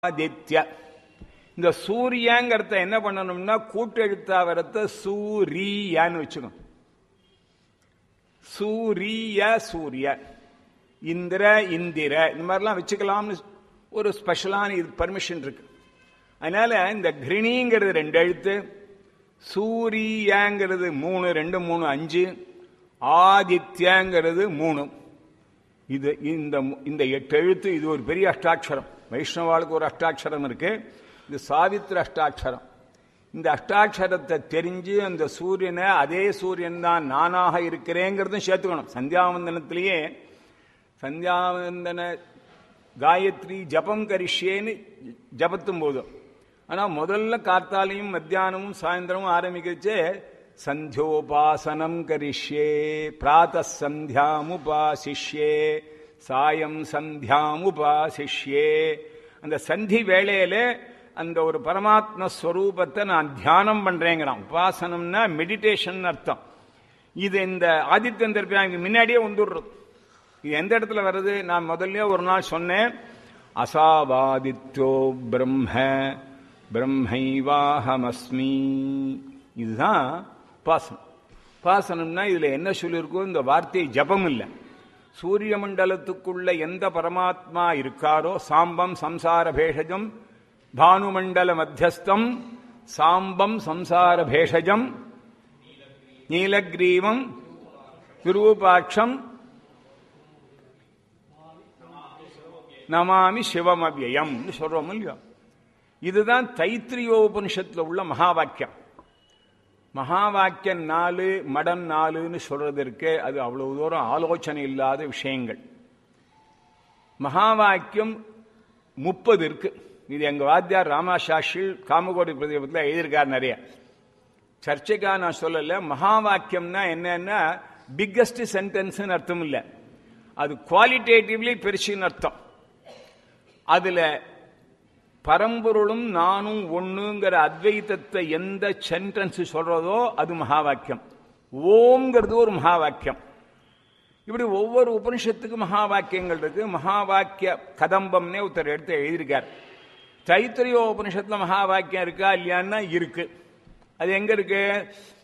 ஆதித்ய இந்த சூரியங்கிறத என்ன பண்ணணும்னா கூட்டெழுத்தா வரத்த சூரியான்னு வச்சுக்கணும் சூரிய சூரிய இந்திர இந்திர இந்த மாதிரிலாம் வச்சுக்கலாம்னு ஒரு ஸ்பெஷலான இது பர்மிஷன் இருக்கு அதனால இந்த கிரிணிங்கிறது ரெண்டு எழுத்து சூரியங்கிறது மூணு ரெண்டு மூணு அஞ்சு ஆதித்யங்கிறது மூணு இது இந்த இந்த எட்டு எழுத்து இது ஒரு பெரிய அஷ்டாட்சரம் வைஷ்ணவாளுக்கு ஒரு அஷ்டாட்சரம் இருக்கு இது சாவித்திர அஷ்டாட்சரம் இந்த அஷ்டாட்சரத்தை தெரிஞ்சு அந்த சூரியனை அதே சூரியன் தான் நானாக இருக்கிறேங்கிறதும் சேர்த்துக்கணும் சந்தியாவந்தனத்திலேயே சந்தியாவந்தன காயத்ரி ஜபம் கரிஷ்யேன்னு ஜபத்தும் போதும் ஆனால் முதல்ல காத்தாலையும் மத்தியானமும் சாயந்தரமும் ஆரம்பிக்கச்சே சந்தியோபாசனம் கரிஷ்யே பிராத்த சந்தியாமுபாசிஷ்யே சாயம் சந்தியாமுபாசிஷ்யே அந்த சந்தி வேளையில அந்த ஒரு பரமாத்ம ஸ்வரூபத்தை நான் தியானம் பண்றேங்கிறான் உபாசனம்னா மெடிடேஷன் அர்த்தம் இது இந்த ஆதித்யன் திருப்பி முன்னாடியே வந்துடுறது இது எந்த இடத்துல வருது நான் முதல்ல ஒரு நாள் சொன்னேன் அசாவாதித்யோ பிரம்ம பிரம்மைவாஹமஸ்மி இதுதான் உபாசனம் உபாசனம்னா இதுல என்ன சொல்லியிருக்கோ இந்த வார்த்தை ஜபம் இல்லை சூரிய மண்டலத்துக்குள்ள எந்த பரமாத்மா இருக்காரோ சாம்பம் சம்சார பேஷஜம் பானுமண்டல மத்தியஸ்தம் சாம்பம் சம்சார பேஷஜம் நீலக்ரீவம் விரூபாட்சம் நமாமி சிவம் அவ்யயம் சொல்றோம் இல்லையோ இதுதான் தைத்திரியோபனிஷத்துல உள்ள மகா வாக்கியம் மகா வாக்கியம் நாலு மடம் நாலுன்னு சொல்றதற்கு அது அவ்வளவு தூரம் ஆலோசனை இல்லாத விஷயங்கள் மகா வாக்கியம் முப்பது இருக்கு இது எங்க வாத்தியார் ராமாசாஷி காமகோடி பிரதீபத்தில் எழுதியிருக்கார் நிறைய சர்ச்சைக்காக நான் சொல்லல மகா வாக்கியம்னா என்னன்னா பிக்கஸ்ட் சென்டென்ஸ் அர்த்தம் இல்லை அது குவாலிட்டேட்டிவ்லி பெருசுன்னு அர்த்தம் அதுல பரம்பொருளும் நானும் ஒண்ணுங்கிற அத்வைத்தத்தை எந்த சென்டென்ஸ் சொல்றதோ அது மகா வாக்கியம் ஓம்ங்கிறது ஒரு மகா வாக்கியம் இப்படி ஒவ்வொரு உபனிஷத்துக்கு மகா வாக்கியங்கள் இருக்கு மகா வாக்கிய கதம்பம்னே ஒருத்தர் எடுத்து எழுதியிருக்கார் தைத்திரிய உபனிஷத்துல மகா வாக்கியம் இருக்கா இல்லையான்னா இருக்கு அது எங்க இருக்கு